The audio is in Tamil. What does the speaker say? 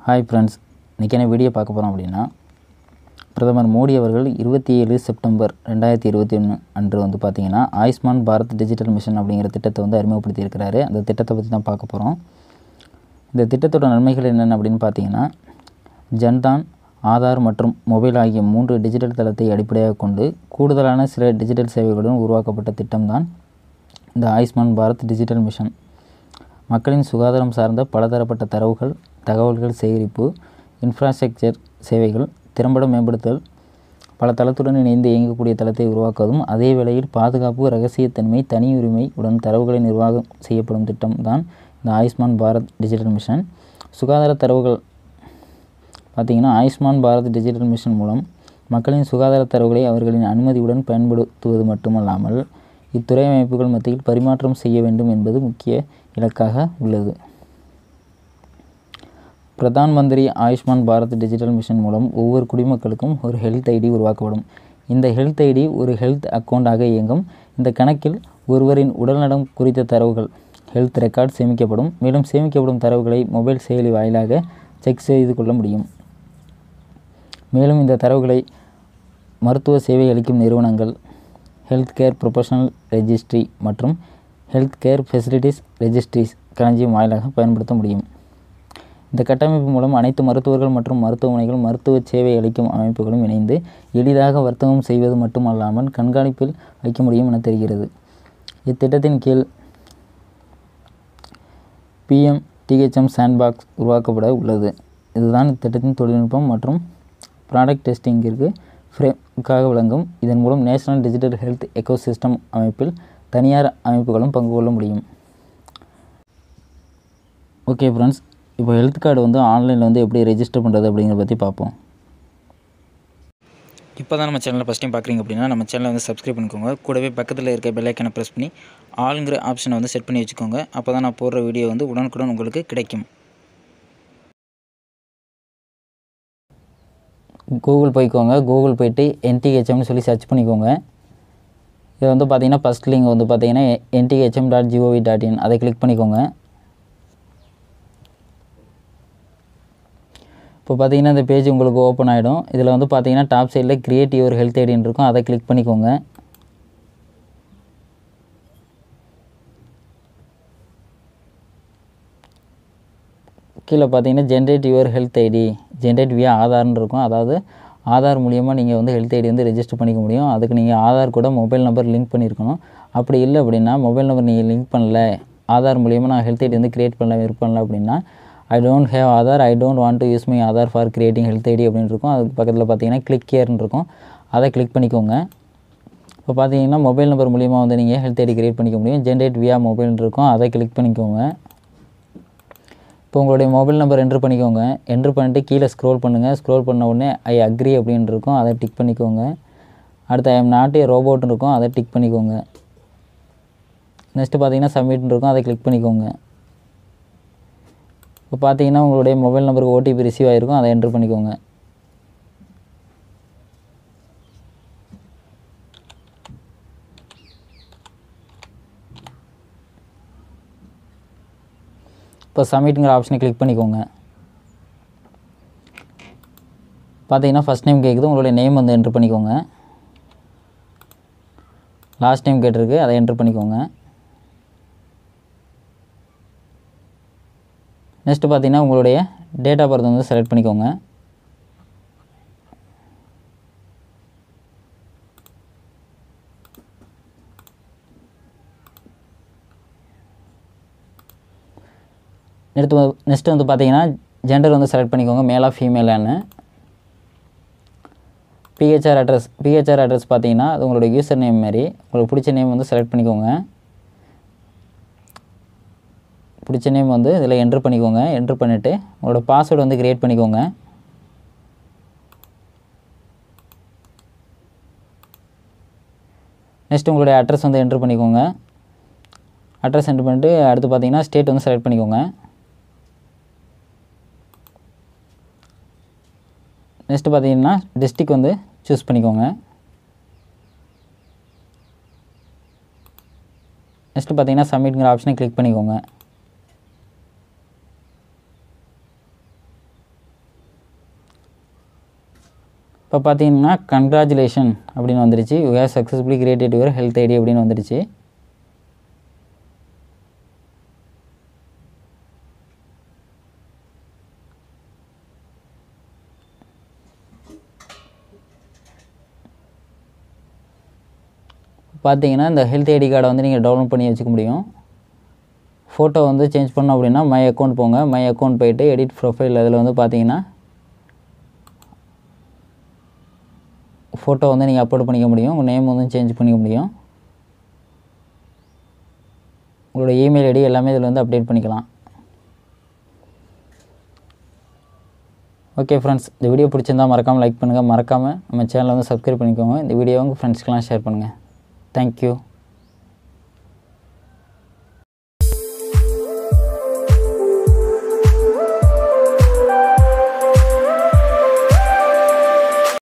ஹாய் ஃப்ரெண்ட்ஸ் இன்றைக்கி என்ன வீடியோ பார்க்க போகிறோம் அப்படின்னா பிரதமர் மோடி அவர்கள் இருபத்தி ஏழு செப்டம்பர் ரெண்டாயிரத்தி இருபத்தி ஒன்று அன்று வந்து பார்த்திங்கன்னா ஆயுஷ்மான் பாரத் டிஜிட்டல் மிஷன் அப்படிங்கிற திட்டத்தை வந்து அறிமுகப்படுத்தியிருக்கிறாரு அந்த திட்டத்தை பற்றி தான் பார்க்க போகிறோம் இந்த திட்டத்தோட நன்மைகள் என்னென்ன அப்படின்னு பார்த்தீங்கன்னா ஜன்தான் ஆதார் மற்றும் மொபைல் ஆகிய மூன்று டிஜிட்டல் தளத்தை அடிப்படையாக கொண்டு கூடுதலான சில டிஜிட்டல் சேவைகளுடன் உருவாக்கப்பட்ட திட்டம்தான் இந்த ஆயுஷ்மான் பாரத் டிஜிட்டல் மிஷன் மக்களின் சுகாதாரம் சார்ந்த பலதரப்பட்ட தரவுகள் தகவல்கள் சேகரிப்பு இன்ஃப்ராஸ்ட்ரக்சர் சேவைகள் திறம்பட மேம்படுத்தல் பல தளத்துடன் இணைந்து இயங்கக்கூடிய தளத்தை உருவாக்குவதும் அதே வேளையில் பாதுகாப்பு ரகசியத்தன்மை தனியுரிமை உடன் தரவுகளை நிர்வாகம் செய்யப்படும் திட்டம் தான் இந்த ஆயுஷ்மான் பாரத் டிஜிட்டல் மிஷன் சுகாதார தரவுகள் பார்த்திங்கன்னா ஆயுஷ்மான் பாரத் டிஜிட்டல் மிஷன் மூலம் மக்களின் சுகாதார தரவுகளை அவர்களின் அனுமதியுடன் பயன்படுத்துவது மட்டுமல்லாமல் இத்துறை அமைப்புகள் மத்தியில் பரிமாற்றம் செய்ய வேண்டும் என்பது முக்கிய இலக்காக உள்ளது பிரதான் மந்திரி ஆயுஷ்மான் பாரத் டிஜிட்டல் மிஷன் மூலம் ஒவ்வொரு குடிமக்களுக்கும் ஒரு ஹெல்த் ஐடி உருவாக்கப்படும் இந்த ஹெல்த் ஐடி ஒரு ஹெல்த் அக்கௌண்டாக இயங்கும் இந்த கணக்கில் ஒருவரின் உடல்நலம் குறித்த தரவுகள் ஹெல்த் ரெக்கார்ட் சேமிக்கப்படும் மேலும் சேமிக்கப்படும் தரவுகளை மொபைல் செயலி வாயிலாக செக் செய்து கொள்ள முடியும் மேலும் இந்த தரவுகளை மருத்துவ சேவை அளிக்கும் நிறுவனங்கள் ஹெல்த் கேர் ப்ரொஃபஷனல் ரெஜிஸ்ட்ரி மற்றும் ஹெல்த் கேர் ஃபெசிலிட்டிஸ் ரெஜிஸ்ட்ரிஸ் களஞ்சியம் வாயிலாக பயன்படுத்த முடியும் இந்த கட்டமைப்பு மூலம் அனைத்து மருத்துவர்கள் மற்றும் மருத்துவமனைகள் மருத்துவ சேவை அளிக்கும் அமைப்புகளும் இணைந்து எளிதாக வர்த்தகம் செய்வது மட்டுமல்லாமல் கண்காணிப்பில் வைக்க முடியும் என தெரிகிறது இத்திட்டத்தின் கீழ் பிஎம் டிஹெச்எம் சாண்ட்பாக்ஸ் உருவாக்கப்பட உள்ளது இதுதான் இத்திட்டத்தின் தொழில்நுட்பம் மற்றும் ப்ராடக்ட் டெஸ்டிங்கிற்கு ஃப்ரேம்காக விளங்கும் இதன் மூலம் நேஷனல் டிஜிட்டல் ஹெல்த் எக்கோசிஸ்டம் அமைப்பில் தனியார் அமைப்புகளும் பங்கு கொள்ள முடியும் ஓகே ஃப்ரெண்ட்ஸ் இப்போ ஹெல்த் கார்டு வந்து ஆன்லைனில் வந்து எப்படி ரெஜிஸ்டர் பண்ணுறது அப்படிங்கிறத பற்றி பார்ப்போம் இப்போ தான் நம்ம சேனலை ஃபஸ்ட் டைம் பார்க்குறீங்க அப்படின்னா நம்ம சேனலை வந்து சப்ஸ்கிரைப் பண்ணிக்கோங்க கூடவே பக்கத்தில் இருக்க பெல் ஐக்கனை ப்ரெஸ் பண்ணி ஆளுங்கிற ஆப்ஷனை வந்து செட் பண்ணி வச்சுக்கோங்க அப்போ தான் நான் போடுற வீடியோ வந்து உடனுக்குடன் உங்களுக்கு கிடைக்கும் கூகுள் போய்க்கோங்க கூகுள் போயிட்டு என்டிஹெச்எம்னு சொல்லி சர்ச் பண்ணிக்கோங்க இது வந்து பார்த்தீங்கன்னா ஃபஸ்ட் லிங்க் வந்து பார்த்தீங்கன்னா NDHM dot GOV dot in அதை கிளிக் பண்ணிக்கோங்க இப்போ பார்த்தீங்கன்னா இந்த பேஜ் உங்களுக்கு ஓப்பன் ஆகிடும் இதில் வந்து பார்த்தீங்கன்னா டாப் சைடில் கிரியேட் யுவர் ஹெல்த் ஐடின்னு இருக்கும் அதை கிளிக் பண்ணிக்கோங்க கீழே பார்த்தீங்கன்னா generate your health ID generate via ஆதார்னு இருக்கும் அதாவது ஆதார் மூலியமாக நீங்கள் வந்து ஹெல்த் ஐடி வந்து ரெஜிஸ்டர் பண்ணிக்க முடியும் அதுக்கு நீங்கள் ஆதார் கூட மொபைல் நம்பர் லிங்க் பண்ணியிருக்கணும் அப்படி இல்லை அப்படின்னா மொபைல் நம்பர் நீங்கள் லிங்க் பண்ணல ஆதார் மூலியமாக நான் ஹெல்த் ஐடி வந்து க்ரியேட் பண்ணல விருப்பம் அப்படின்னா I don't have Aadhaar I don't want to use my Aadhaar for creating health ID அப்படின்னு இருக்கும் அதுக்கு பக்கத்தில் பார்த்தீங்கன்னா கிளிக் கேர்னு இருக்கும் அதை கிளிக் பண்ணிக்கோங்க இப்போ பார்த்தீங்கன்னா மொபைல் நம்பர் மூலியமாக வந்து நீங்கள் ஹெல்த் ஐடி கிரியேட் பண்ணிக்க முடியும் ஜென்ரேட் வியா மொபைல் இருக்கும் அதை கிளிக் பண்ணிக்கோங்க இப்போ உங்களுடைய மொபைல் நம்பர் என்ட்ரு பண்ணிக்கோங்க என்ட்ரு பண்ணிட்டு கீழே ஸ்க்ரோல் பண்ணுங்கள் ஸ்க்ரோல் பண்ண உடனே ஐ அக்ரி அப்படின்னு இருக்கும் அதை டிக் பண்ணிக்கோங்க அடுத்து ஐ எம் நாட் ஏ ரோபோட்னு இருக்கும் அதை டிக் பண்ணிக்கோங்க நெக்ஸ்ட்டு பார்த்தீங்கன்னா சப்மிட்னு இருக்கும் அதை கிளிக் பண்ணிக்கோங்க இப்போ பார்த்தீங்கன்னா உங்களுடைய மொபைல் நம்பருக்கு ஓடிபி ரிசீவ் ஆகிருக்கும் அதை என்ட்ரு பண்ணிக்கோங்க இப்போ சப்மிட்டுங்கிற ஆப்ஷனை கிளிக் பண்ணிக்கோங்க பார்த்தீங்கன்னா ஃபஸ்ட் நேம் கேட்குது உங்களுடைய நேம் வந்து என்ட்ரு பண்ணிக்கோங்க லாஸ்ட் நேம் கேட்டிருக்கு அதை என்ட்ரு பண்ணிக்கோங்க நெக்ஸ்ட்டு பார்த்தீங்கன்னா உங்களுடைய டேட் ஆஃப் பர்த் வந்து செலக்ட் பண்ணிக்கோங்க எடுத்து நெக்ஸ்ட்டு வந்து பார்த்தீங்கன்னா ஜெண்டர் வந்து செலக்ட் பண்ணிக்கோங்க மேலாக ஃபீமேலான்னு பிஹெச்ஆர் அட்ரஸ் பிஹெச்ஆர் அட்ரஸ் பார்த்தீங்கன்னா அது உங்களோட யூசர் நேம் மாரி உங்களுக்கு பிடிச்ச நேம் வந்து செலக்ட் பண்ணிக்கோங்க பிடிச்ச நேம் வந்து இதில் என்ட்ரு பண்ணிக்கோங்க என்ட்ரு பண்ணிவிட்டு உங்களோட பாஸ்வேர்டு வந்து க்ரியேட் பண்ணிக்கோங்க நெக்ஸ்ட் உங்களுடைய அட்ரஸ் வந்து என்ட்ரு பண்ணிக்கோங்க அட்ரஸ் என்ட்ரு பண்ணிட்டு அடுத்து பார்த்தீங்கன்னா ஸ்டேட் வந்து செலக்ட் பண்ணிக்கோங்க நெக்ஸ்ட்டு பார்த்தீங்கன்னா டிஸ்ட்ரிக் வந்து சூஸ் பண்ணிக்கோங்க நெக்ஸ்ட்டு பார்த்தீங்கன்னா சப்மிட்ங்கிற ஆப்ஷனை கிளிக் பண்ணிக்கோங்க இப்போ பார்த்தீங்கன்னா கங்க்ராச்சுலேஷன் அப்படின்னு வந்துருச்சு you have successfully created your health ID அப்படின்னு வந்துருச்சு பார்த்தீங்கன்னா இந்த ஹெல்த் ஐடி கார்டை வந்து நீங்கள் டவுன்லோட் பண்ணி வச்சுக்க முடியும் ஃபோட்டோ வந்து சேஞ்ச் பண்ணோம் அப்படின்னா மை அக்கௌண்ட் போங்க மை அக்கௌண்ட் போயிட்டு எடிட் ப்ரொஃபைல் அதில் வந்து பார்த்தீங்கன்னா ஃபோட்டோ வந்து நீங்கள் அப்லோட் பண்ணிக்க முடியும் உங்கள் நேம் வந்து சேஞ்ச் பண்ணிக்க முடியும் உங்களோட இமெயில் ஐடி எல்லாமே இதில் வந்து அப்டேட் பண்ணிக்கலாம் ஓகே ஃப்ரெண்ட்ஸ் இந்த வீடியோ பிடிச்சிருந்தா மறக்காமல் லைக் பண்ணுங்கள் மறக்காமல் நம்ம சேனலை வந்து சப்ஸ்கிரைப் பண்ணிக்கோங்க இந்த வீடியோ உங்கள் ஃப்ரெண்ட்ஸ்க்கெலாம் ஷேர் பண்ணுங்கள் தேங்க்யூ